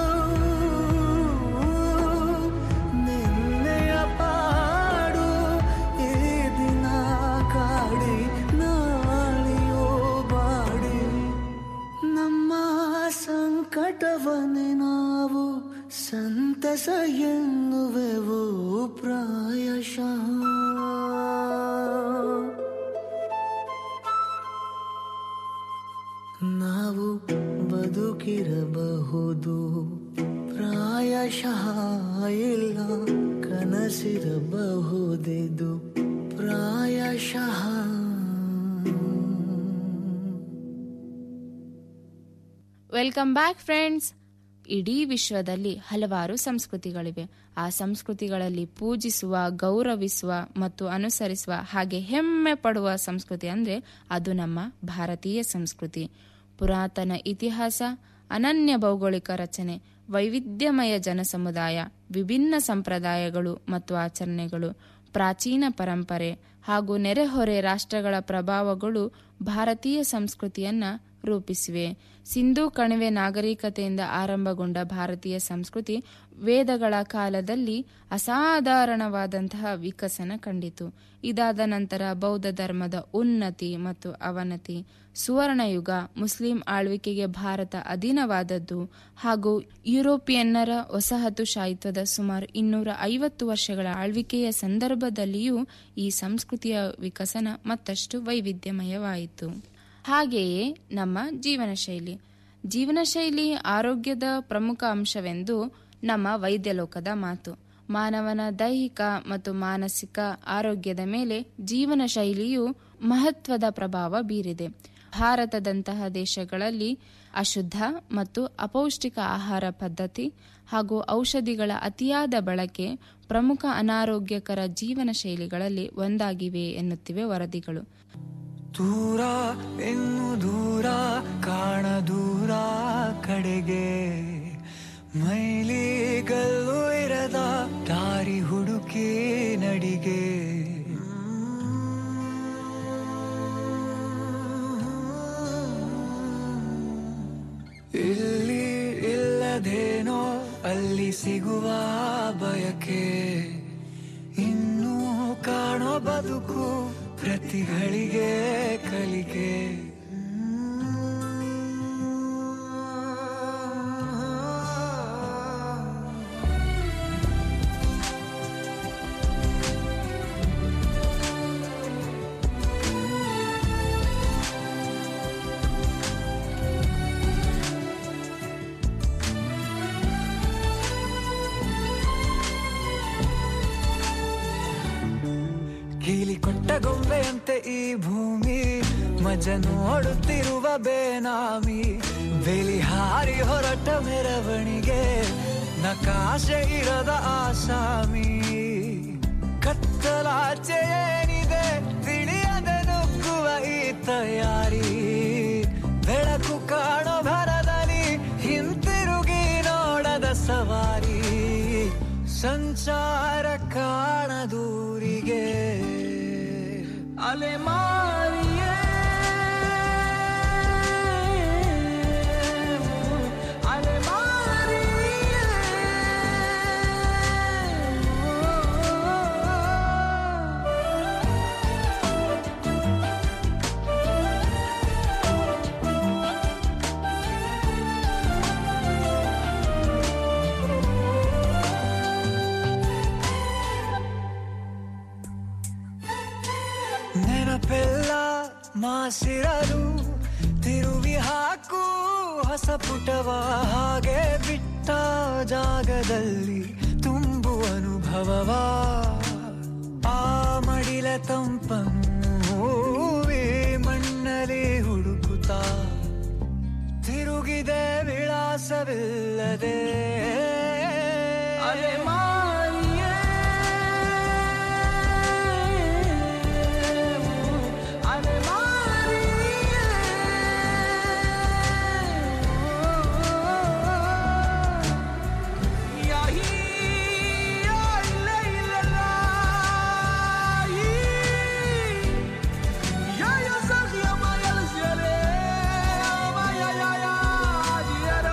ನಿನ್ನೆಯ ಪಾಡು ಈ ದಿನ ಕಾಡಿ ನಾಳೆಯೋ ಬಾಡಿ ನಮ್ಮ ಸಂಕಟವನ್ನೇ ನಾವು ಸಂತಸ ಎನ್ನುವೆವು ಪ್ರಾಯಶಃ ನಾವು ಬದುಕಿರಬಹುದು ಪ್ರಾಯಶಃ ಇಲ್ಲ ಕನಸಿರಬಹುದೆದು ಪ್ರಾಯಶಃ ವೆಲ್ಕಮ್ ಬ್ಯಾಕ್ ಫ್ರೆಂಡ್ಸ್ ಇಡೀ ವಿಶ್ವದಲ್ಲಿ ಹಲವಾರು ಸಂಸ್ಕೃತಿಗಳಿವೆ ಆ ಸಂಸ್ಕೃತಿಗಳಲ್ಲಿ ಪೂಜಿಸುವ ಗೌರವಿಸುವ ಮತ್ತು ಅನುಸರಿಸುವ ಹಾಗೆ ಹೆಮ್ಮೆ ಪಡುವ ಸಂಸ್ಕೃತಿ ಅಂದ್ರೆ ಅದು ನಮ್ಮ ಭಾರತೀಯ ಸಂಸ್ಕೃತಿ ಪುರಾತನ ಇತಿಹಾಸ ಅನನ್ಯ ಭೌಗೋಳಿಕ ರಚನೆ ವೈವಿಧ್ಯಮಯ ಜನಸಮುದಾಯ ವಿಭಿನ್ನ ಸಂಪ್ರದಾಯಗಳು ಮತ್ತು ಆಚರಣೆಗಳು ಪ್ರಾಚೀನ ಪರಂಪರೆ ಹಾಗೂ ನೆರೆಹೊರೆ ರಾಷ್ಟ್ರಗಳ ಪ್ರಭಾವಗಳು ಭಾರತೀಯ ಸಂಸ್ಕೃತಿಯನ್ನ ರೂಪಿಸಿವೆ ಸಿಂಧೂ ಕಣಿವೆ ನಾಗರಿಕತೆಯಿಂದ ಆರಂಭಗೊಂಡ ಭಾರತೀಯ ಸಂಸ್ಕೃತಿ ವೇದಗಳ ಕಾಲದಲ್ಲಿ ಅಸಾಧಾರಣವಾದಂತಹ ವಿಕಸನ ಕಂಡಿತು ಇದಾದ ನಂತರ ಬೌದ್ಧ ಧರ್ಮದ ಉನ್ನತಿ ಮತ್ತು ಅವನತಿ ಸುವರ್ಣಯುಗ ಮುಸ್ಲಿಂ ಆಳ್ವಿಕೆಗೆ ಭಾರತ ಅಧೀನವಾದದ್ದು ಹಾಗೂ ಯುರೋಪಿಯನ್ನರ ವಸಾಹತುಶಾಹಿತ್ವದ ಸುಮಾರು ಇನ್ನೂರ ಐವತ್ತು ವರ್ಷಗಳ ಆಳ್ವಿಕೆಯ ಸಂದರ್ಭದಲ್ಲಿಯೂ ಈ ಸಂಸ್ಕೃತಿಯ ವಿಕಸನ ಮತ್ತಷ್ಟು ವೈವಿಧ್ಯಮಯವಾಯಿತು ಹಾಗೆಯೇ ನಮ್ಮ ಜೀವನ ಶೈಲಿ ಜೀವನ ಶೈಲಿ ಆರೋಗ್ಯದ ಪ್ರಮುಖ ಅಂಶವೆಂದು ನಮ್ಮ ವೈದ್ಯ ಲೋಕದ ಮಾತು ಮಾನವನ ದೈಹಿಕ ಮತ್ತು ಮಾನಸಿಕ ಆರೋಗ್ಯದ ಮೇಲೆ ಜೀವನ ಶೈಲಿಯು ಮಹತ್ವದ ಪ್ರಭಾವ ಬೀರಿದೆ ಭಾರತದಂತಹ ದೇಶಗಳಲ್ಲಿ ಅಶುದ್ಧ ಮತ್ತು ಅಪೌಷ್ಟಿಕ ಆಹಾರ ಪದ್ಧತಿ ಹಾಗೂ ಔಷಧಿಗಳ ಅತಿಯಾದ ಬಳಕೆ ಪ್ರಮುಖ ಅನಾರೋಗ್ಯಕರ ಜೀವನ ಶೈಲಿಗಳಲ್ಲಿ ಒಂದಾಗಿವೆ ಎನ್ನುತ್ತಿವೆ ವರದಿಗಳು ದೂರ ಇನ್ನು ದೂರ ಕಾಣ ದೂರ ಕಡೆಗೆ ಮೈಲಿಗಲ್ಲು ಇರದ ದಾರಿ ಹುಡುಕಿ ನಡಿಗೆ ಇಲ್ಲಿ ಇಲ್ಲದೇನೋ ಅಲ್ಲಿ ಸಿಗುವ ಬಯಕೆ ಇನ್ನೂ ಕಾಣೋ ಬದುಕು ಪ್ರತಿಗಳಿಗೆ ಕಲಿಕೆ ಕೀಲಿ ಕೊಟ್ಟ ಗೊಂಬೆಯಂತೆ ಈ ಭೂಮಿ ಮಜ ನೋಡುತ್ತಿರುವ ಬೇನಾಮಿ ಬೇಲಿ ಹಾರಿ ಹೊರಟ ಮೆರವಣಿಗೆ ನಕಾಶೆ ಇರದ ಆಸಾಮಿ ಕತ್ತಲಾಚೆ ಏನಿದೆ ತಿಳಿಯದೆ ನುಗ್ಗುವ ಈ ತಯಾರಿ ಬೆಳಕು ಕಾಣೋ ಭರದಲ್ಲಿ ಹಿಂತಿರುಗಿ ನೋಡದ ಸವಾರಿ ಸಂಚಾರ ಕಾಣದೂರಿಗೆ ಅಲೆಮಾರಿಯೇ ಅಲೆಮಾರಿಯೇ ನೆನಪೆಲ್ಲ ಮಾಸಿರಲು ತಿರುವಿ ಹಾಕು ಹೊಸ ಪುಟವ ಹಾಗೆ ಬಿಟ್ಟ ಜಾಗದಲ್ಲಿ ತುಂಬು ಅನುಭವವ ಆ ಮಡಿಲ ತಂಪನ್ನು ಹೂವಿ ಮಣ್ಣಲ್ಲಿ ಹುಡುಕುತ್ತಾ ತಿರುಗಿದೆ ವಿಳಾಸವಿಲ್ಲದೆ ಅಲೆಮಾರಿಯೇ ಅಲೆಮಾರಿಯೇ ಯಾಹೀ ಯಾ ಇಲ್ಲ ಇಲ್ಲಲ್ಲ ಯಾ ಯಾ ಸಖಿಯ ಮಾಯಲ್ ಸೆಲೆ ಮಾಯ ಯಾ ಯಾ ದಿಯರೋ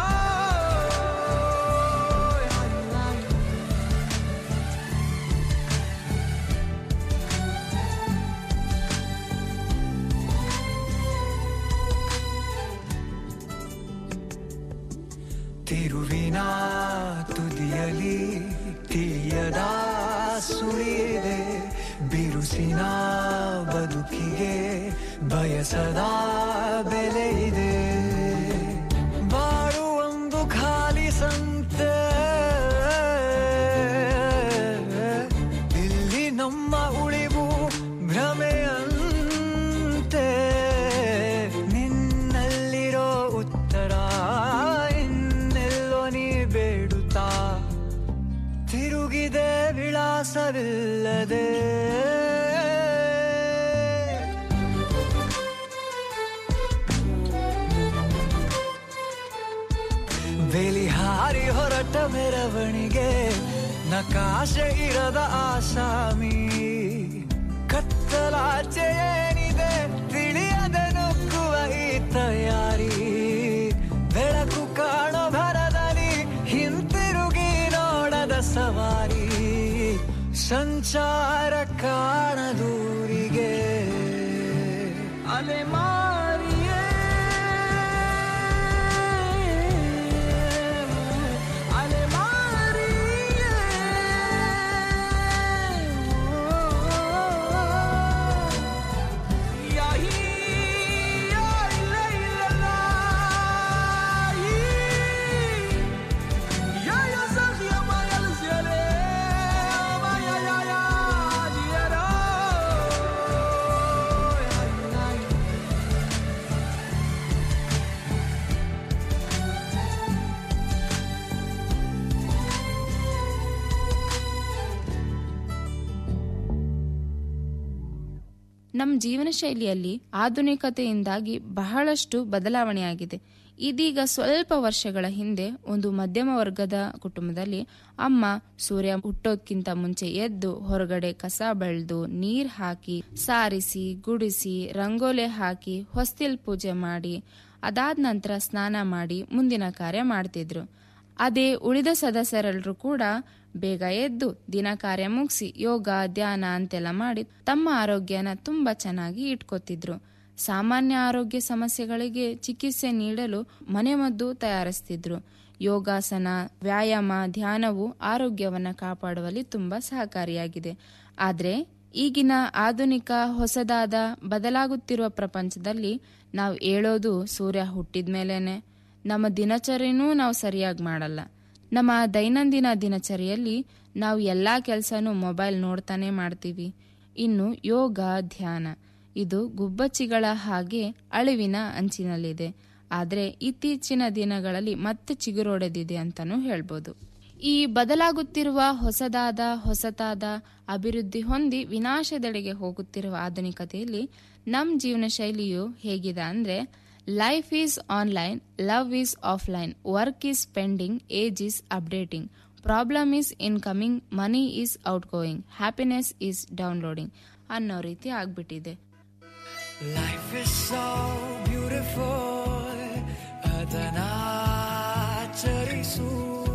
ತಿರುವಿನ ತುದಿಯಲಿ ತಿಳಿಯದ ಸುಳಿಯಿದೆ ಬಿರುಸಿನ ಬದುಕಿಗೆ ಬಯಸದ ಬೆಲೆ ಇದೆ ಬಾಳು ಒಂದು ಖಾಲಿ ಸಂತೆ ಉಪವಾಸವಿಲ್ಲದೆ ಬೆಲಿಹಾರಿ ಹೊರಟ ಮೆರವಣಿಗೆ ನಕಾಶೆ ಇರದ ಆಸಾಮಿ ಕತ್ತಲಾಚೆ ಏನಿದೆ ತಿಳಿಯದೆ ನುಗ್ಗುವ ಈ ತಯಾರಿ ಬೆಳಕು ಕಾಣೋ ಭರದಲ್ಲಿ ಹಿಂತಿರುಗಿ ನೋಡದ ಸವಾರಿ ಸಂಚಾರ ಕಾಣದೂರಿಗೆ ಅಲೆಮಾರಿಯೇ ಅಲೆಮಾರಿಯೇ ಯಾಹೀ ಯಾ ಇಲ್ಲ ಇಲ್ಲಲ್ಲ ಯಾ ಯಾ ಸಖಿಯ ಮಾಯಲ್ ಸೆಲೆ ಮಾಯ ಯಾ ಯಾ ದಿಯರಾ ನಮ್ಮ ಜೀವನ ಶೈಲಿಯಲ್ಲಿ ಆಧುನಿಕತೆಯಿಂದಾಗಿ ಬಹಳಷ್ಟು ಬದಲಾವಣೆಯಾಗಿದೆ ಇದೀಗ ಸ್ವಲ್ಪ ವರ್ಷಗಳ ಹಿಂದೆ ಒಂದು ಮಧ್ಯಮ ವರ್ಗದ ಕುಟುಂಬದಲ್ಲಿ ಅಮ್ಮ ಸೂರ್ಯ ಹುಟ್ಟೋದ್ಕಿಂತ ಮುಂಚೆ ಎದ್ದು ಹೊರಗಡೆ ಕಸ ಬೆಳೆದು ನೀರ್ ಹಾಕಿ ಸಾರಿಸಿ ಗುಡಿಸಿ ರಂಗೋಲೆ ಹಾಕಿ ಹೊಸ್ತಿಲ್ ಪೂಜೆ ಮಾಡಿ ಅದಾದ ನಂತರ ಸ್ನಾನ ಮಾಡಿ ಮುಂದಿನ ಕಾರ್ಯ ಮಾಡ್ತಿದ್ರು ಅದೇ ಉಳಿದ ಸದಸ್ಯರೆಲ್ಲರೂ ಕೂಡ ಬೇಗ ಎದ್ದು ದಿನ ಕಾರ್ಯ ಮುಗಿಸಿ ಯೋಗ ಧ್ಯಾನ ಅಂತೆಲ್ಲ ಮಾಡಿ ತಮ್ಮ ಆರೋಗ್ಯನ ತುಂಬಾ ಚೆನ್ನಾಗಿ ಇಟ್ಕೋತಿದ್ರು ಸಾಮಾನ್ಯ ಆರೋಗ್ಯ ಸಮಸ್ಯೆಗಳಿಗೆ ಚಿಕಿತ್ಸೆ ನೀಡಲು ಮನೆಮದ್ದು ತಯಾರಿಸ್ತಿದ್ರು ಯೋಗಾಸನ ವ್ಯಾಯಾಮ ಧ್ಯಾನವು ಆರೋಗ್ಯವನ್ನ ಕಾಪಾಡುವಲ್ಲಿ ತುಂಬಾ ಸಹಕಾರಿಯಾಗಿದೆ ಆದ್ರೆ ಈಗಿನ ಆಧುನಿಕ ಹೊಸದಾದ ಬದಲಾಗುತ್ತಿರುವ ಪ್ರಪಂಚದಲ್ಲಿ ನಾವು ಹೇಳೋದು ಸೂರ್ಯ ಹುಟ್ಟಿದ ಮೇಲೇನೆ ನಮ್ಮ ದಿನಚರಿನೂ ನಾವು ಸರಿಯಾಗಿ ಮಾಡಲ್ಲ ನಮ್ಮ ದೈನಂದಿನ ದಿನಚರಿಯಲ್ಲಿ ನಾವು ಎಲ್ಲಾ ಕೆಲಸನೂ ಮೊಬೈಲ್ ನೋಡ್ತಾನೆ ಮಾಡ್ತೀವಿ ಇನ್ನು ಯೋಗ ಧ್ಯಾನ ಇದು ಗುಬ್ಬಚ್ಚಿಗಳ ಹಾಗೆ ಅಳಿವಿನ ಅಂಚಿನಲ್ಲಿದೆ ಆದರೆ ಇತ್ತೀಚಿನ ದಿನಗಳಲ್ಲಿ ಮತ್ತೆ ಚಿಗುರೊಡೆದಿದೆ ಅಂತಾನೂ ಹೇಳ್ಬೋದು ಈ ಬದಲಾಗುತ್ತಿರುವ ಹೊಸದಾದ ಹೊಸತಾದ ಅಭಿವೃದ್ಧಿ ಹೊಂದಿ ವಿನಾಶದೆಡೆಗೆ ಹೋಗುತ್ತಿರುವ ಆಧುನಿಕತೆಯಲ್ಲಿ ನಮ್ಮ ಜೀವನ ಶೈಲಿಯು ಹೇಗಿದೆ ಅಂದ್ರೆ life is online love is offline work is pending age is updating problem is incoming money is outgoing happiness is downloading ಅನ್ನೋ ರೀತಿ ಆಗ್ಬಿಟ್ಟಿದೆ Life is so beautiful ಅದನಾಚರಿಸು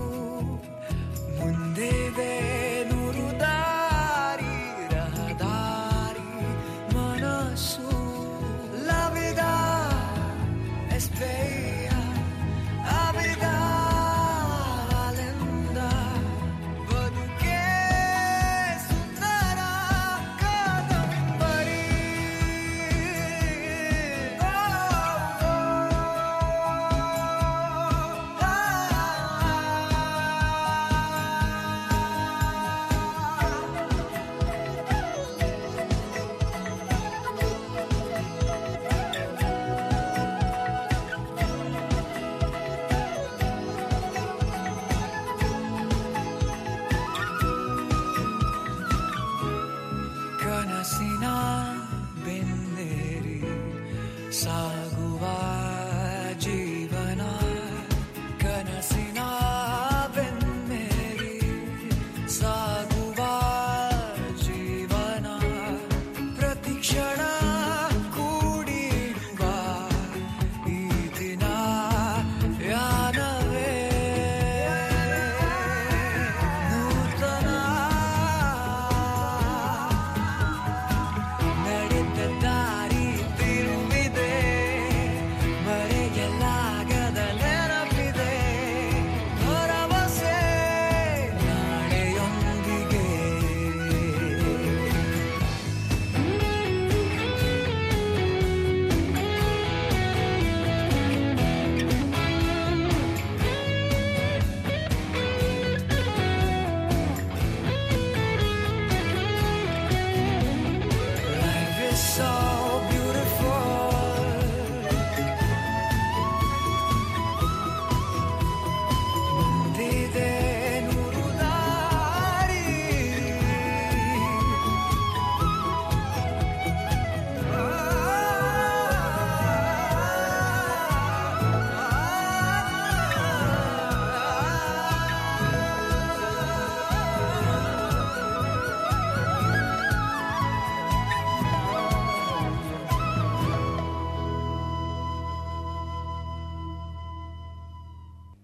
ಮುಂದಿದೆ ನೂರು ದಾರಿ ರಹದಾರಿ ಮನಸ್ಸು ಲವಿದ ಎಸ್ಪೇಯ ಅವಿದ ಆಲಿಂದ ಬದುಕೆ ಸುಂದರ ಕಾದಂಬರಿ ಆ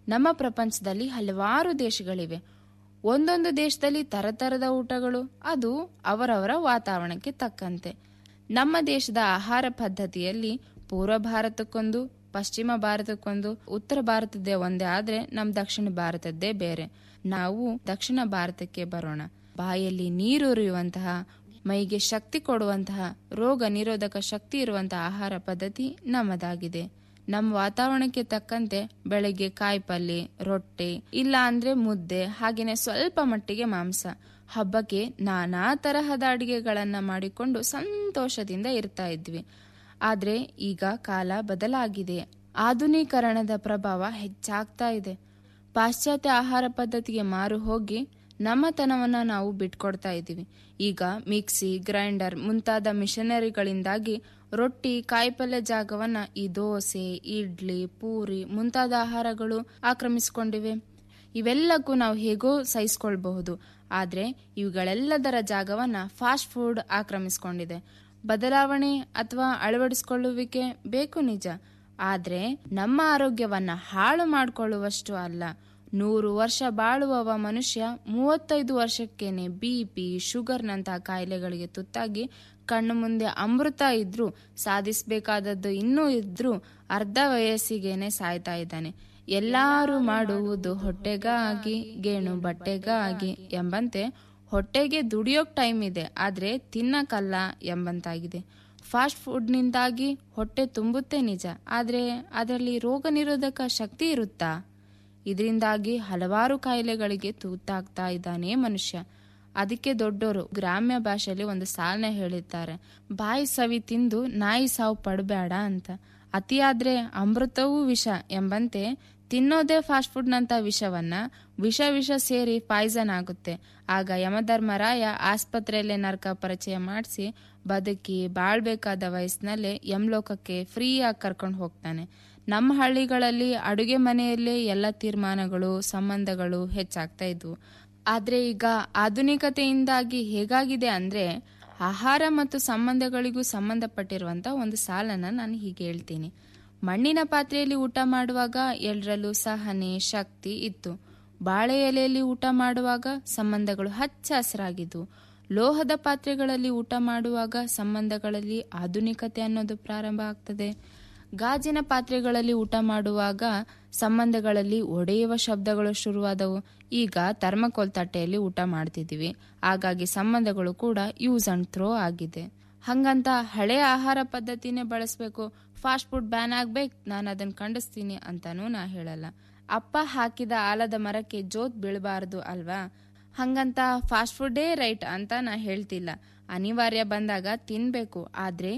ನಮ್ಮ ಪ್ರಪಂಚದಲ್ಲಿ ಹಲವಾರು ದೇಶಗಳಿವೆ ಒಂದೊಂದು ದೇಶದಲ್ಲಿ ತರತರದ ಊಟಗಳು ಅದು ಅವರವರ ವಾತಾವರಣಕ್ಕೆ ತಕ್ಕಂತೆ ನಮ್ಮ ದೇಶದ ಆಹಾರ ಪದ್ಧತಿಯಲ್ಲಿ ಪೂರ್ವ ಭಾರತಕ್ಕೊಂದು ಪಶ್ಚಿಮ ಭಾರತಕ್ಕೊಂದು ಉತ್ತರ ಭಾರತದ್ದೇ ಒಂದೇ ಆದ್ರೆ ನಮ್ಮ ದಕ್ಷಿಣ ಭಾರತದ್ದೇ ಬೇರೆ ನಾವು ದಕ್ಷಿಣ ಭಾರತಕ್ಕೆ ಬರೋಣ ಬಾಯಲ್ಲಿ ನೀರೂರಿಯುವಂತಹ ಮೈಗೆ ಶಕ್ತಿ ಕೊಡುವಂತಹ ರೋಗ ನಿರೋಧಕ ಶಕ್ತಿ ಇರುವಂತಹ ಆಹಾರ ಪದ್ಧತಿ ನಮ್ಮದಾಗಿದೆ ನಮ್ಮ ವಾತಾವರಣಕ್ಕೆ ತಕ್ಕಂತೆ ಬೆಳಗ್ಗೆ ಕಾಯಿಪಲ್ಲೆ ರೊಟ್ಟೆ ಇಲ್ಲ ಅಂದ್ರೆ ಮುದ್ದೆ ಹಾಗೇನೆ ಸ್ವಲ್ಪ ಮಟ್ಟಿಗೆ ಮಾಂಸ ಹಬ್ಬಕ್ಕೆ ನಾನಾ ತರಹದ ಅಡಿಗೆಗಳನ್ನ ಮಾಡಿಕೊಂಡು ಸಂತೋಷದಿಂದ ಇರ್ತಾ ಇದ್ವಿ ಆದ್ರೆ ಈಗ ಕಾಲ ಬದಲಾಗಿದೆ ಆಧುನೀಕರಣದ ಪ್ರಭಾವ ಹೆಚ್ಚಾಗ್ತಾ ಇದೆ ಪಾಶ್ಚಾತ್ಯ ಆಹಾರ ಪದ್ಧತಿಗೆ ಮಾರು ಹೋಗಿ ನಮ್ಮತನವನ್ನ ನಾವು ಬಿಟ್ಕೊಡ್ತಾ ಇದ್ದೀವಿ ಈಗ ಮಿಕ್ಸಿ ಗ್ರೈಂಡರ್ ಮುಂತಾದ ಮಿಷನರಿಗಳಿಂದಾಗಿ ರೊಟ್ಟಿ ಕಾಯಿಪಲ್ಯ ಜಾಗವನ್ನ ಈ ದೋಸೆ ಇಡ್ಲಿ ಪೂರಿ ಮುಂತಾದ ಆಹಾರಗಳು ಆಕ್ರಮಿಸಿಕೊಂಡಿವೆ ಇವೆಲ್ಲಕ್ಕೂ ನಾವು ಹೇಗೋ ಸಹಿಸ್ಕೊಳ್ಬಹುದು ಆದ್ರೆ ಇವುಗಳೆಲ್ಲದರ ಜಾಗವನ್ನ ಫಾಸ್ಟ್ ಫುಡ್ ಆಕ್ರಮಿಸಿಕೊಂಡಿದೆ ಬದಲಾವಣೆ ಅಥವಾ ಅಳವಡಿಸಿಕೊಳ್ಳುವಿಕೆ ಬೇಕು ನಿಜ ಆದ್ರೆ ನಮ್ಮ ಆರೋಗ್ಯವನ್ನ ಹಾಳು ಮಾಡಿಕೊಳ್ಳುವಷ್ಟು ಅಲ್ಲ ನೂರು ವರ್ಷ ಬಾಳುವವ ಮನುಷ್ಯ ಮೂವತ್ತೈದು ವರ್ಷಕ್ಕೇನೆ ಬಿಪಿ ಶುಗರ್ನಂತಹ ಕಾಯಿಲೆಗಳಿಗೆ ತುತ್ತಾಗಿ ಕಣ್ಣು ಮುಂದೆ ಅಮೃತ ಇದ್ರೂ ಸಾಧಿಸಬೇಕಾದದ್ದು ಇನ್ನೂ ಇದ್ರೂ ಅರ್ಧ ವಯಸ್ಸಿಗೇನೆ ಸಾಯ್ತಾ ಇದ್ದಾನೆ ಎಲ್ಲಾರು ಮಾಡುವುದು ಹೊಟ್ಟೆಗಾಗಿ ಗೇಣು ಬಟ್ಟೆಗಾಗಿ ಎಂಬಂತೆ ಹೊಟ್ಟೆಗೆ ದುಡಿಯೋಕ್ ಟೈಮ್ ಇದೆ ಆದ್ರೆ ತಿನ್ನಕಲ್ಲ ಎಂಬಂತಾಗಿದೆ ಫಾಸ್ಟ್ ಫುಡ್ನಿಂದಾಗಿ ಹೊಟ್ಟೆ ತುಂಬುತ್ತೆ ನಿಜ ಆದ್ರೆ ಅದರಲ್ಲಿ ರೋಗ ನಿರೋಧಕ ಶಕ್ತಿ ಇರುತ್ತಾ ಇದರಿಂದಾಗಿ ಹಲವಾರು ಕಾಯಿಲೆಗಳಿಗೆ ತೂತಾಗ್ತಾ ಇದ್ದಾನೆ ಮನುಷ್ಯ ಅದಕ್ಕೆ ದೊಡ್ಡೋರು ಗ್ರಾಮ್ಯ ಭಾಷೆಯಲ್ಲಿ ಒಂದು ಸಾಲನೆ ಹೇಳಿರ್ತಾರೆ ಬಾಯಿ ಸವಿ ತಿಂದು ನಾಯಿ ಸಾವು ಪಡಬೇಡ ಅಂತ ಅತಿಯಾದ್ರೆ ಅಮೃತವೂ ವಿಷ ಎಂಬಂತೆ ತಿನ್ನೋದೇ ಫಾಸ್ಟ್ ಫುಡ್ನಂತ ವಿಷವನ್ನ ವಿಷ ವಿಷ ಸೇರಿ ಪಾಯ್ಸನ್ ಆಗುತ್ತೆ ಆಗ ಯಮಧರ್ಮರಾಯ ಆಸ್ಪತ್ರೆಯಲ್ಲೇ ನರಕ ಪರಿಚಯ ಮಾಡಿಸಿ ಬದುಕಿ ಬಾಳ್ಬೇಕಾದ ವಯಸ್ಸಿನಲ್ಲೇ ಯಮಲೋಕಕ್ಕೆ ಫ್ರೀಯಾಗಿ ಕರ್ಕೊಂಡು ಹೋಗ್ತಾನೆ ನಮ್ಮ ಹಳ್ಳಿಗಳಲ್ಲಿ ಅಡುಗೆ ಮನೆಯಲ್ಲೇ ಎಲ್ಲ ತೀರ್ಮಾನಗಳು ಸಂಬಂಧಗಳು ಹೆಚ್ಚಾಗ್ತಾ ಇದ್ವು ಆದ್ರೆ ಈಗ ಆಧುನಿಕತೆಯಿಂದಾಗಿ ಹೇಗಾಗಿದೆ ಅಂದ್ರೆ ಆಹಾರ ಮತ್ತು ಸಂಬಂಧಗಳಿಗೂ ಸಂಬಂಧಪಟ್ಟಿರುವಂತ ಒಂದು ಸಾಲನ್ನ ನಾನು ಹೀಗೆ ಹೇಳ್ತೀನಿ ಮಣ್ಣಿನ ಪಾತ್ರೆಯಲ್ಲಿ ಊಟ ಮಾಡುವಾಗ ಎಲ್ಲರಲ್ಲೂ ಸಹನೆ ಶಕ್ತಿ ಇತ್ತು ಬಾಳೆ ಎಲೆಯಲ್ಲಿ ಊಟ ಮಾಡುವಾಗ ಸಂಬಂಧಗಳು ಹಚ್ಚ ಹಸಿರಾಗಿದ್ವು ಲೋಹದ ಪಾತ್ರೆಗಳಲ್ಲಿ ಊಟ ಮಾಡುವಾಗ ಸಂಬಂಧಗಳಲ್ಲಿ ಆಧುನಿಕತೆ ಅನ್ನೋದು ಪ್ರಾರಂಭ ಆಗ್ತದೆ ಗಾಜಿನ ಪಾತ್ರೆಗಳಲ್ಲಿ ಊಟ ಮಾಡುವಾಗ ಸಂಬಂಧಗಳಲ್ಲಿ ಒಡೆಯುವ ಶಬ್ದಗಳು ಶುರುವಾದವು ಈಗ ಥರ್ಮಕೋಲ್ ತಟ್ಟೆಯಲ್ಲಿ ಊಟ ಮಾಡ್ತಿದ್ದೀವಿ ಹಾಗಾಗಿ ಸಂಬಂಧಗಳು ಕೂಡ ಯೂಸ್ ಅಂಡ್ ಥ್ರೋ ಆಗಿದೆ ಹಂಗಂತ ಹಳೆ ಆಹಾರ ಪದ್ಧತಿನೇ ಬಳಸಬೇಕು ಫಾಸ್ಟ್ ಫುಡ್ ಬ್ಯಾನ್ ಆಗ್ಬೇಕು ನಾನು ಅದನ್ನ ಖಂಡಿಸ್ತೀನಿ ಅಂತಾನೂ ನಾ ಹೇಳಲ್ಲ ಅಪ್ಪ ಹಾಕಿದ ಆಲದ ಮರಕ್ಕೆ ಜೋತ್ ಬೀಳಬಾರದು ಅಲ್ವಾ ಹಂಗಂತ ಫಾಸ್ಟ್ ಫುಡ್ಡೇ ರೈಟ್ ಅಂತ ನಾ ಹೇಳ್ತಿಲ್ಲ ಅನಿವಾರ್ಯ ಬಂದಾಗ ತಿನ್ಬೇಕು ಆದ್ರೆ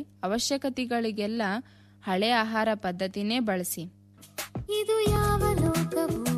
ಅವಶ್ಯಕತೆಗಳಿಗೆಲ್ಲ ಹಳೆ ಆಹಾರ ಪದ್ಧತಿನೇ ಬಳಸಿ ಇದು ಯಾವ ಲೋಕವು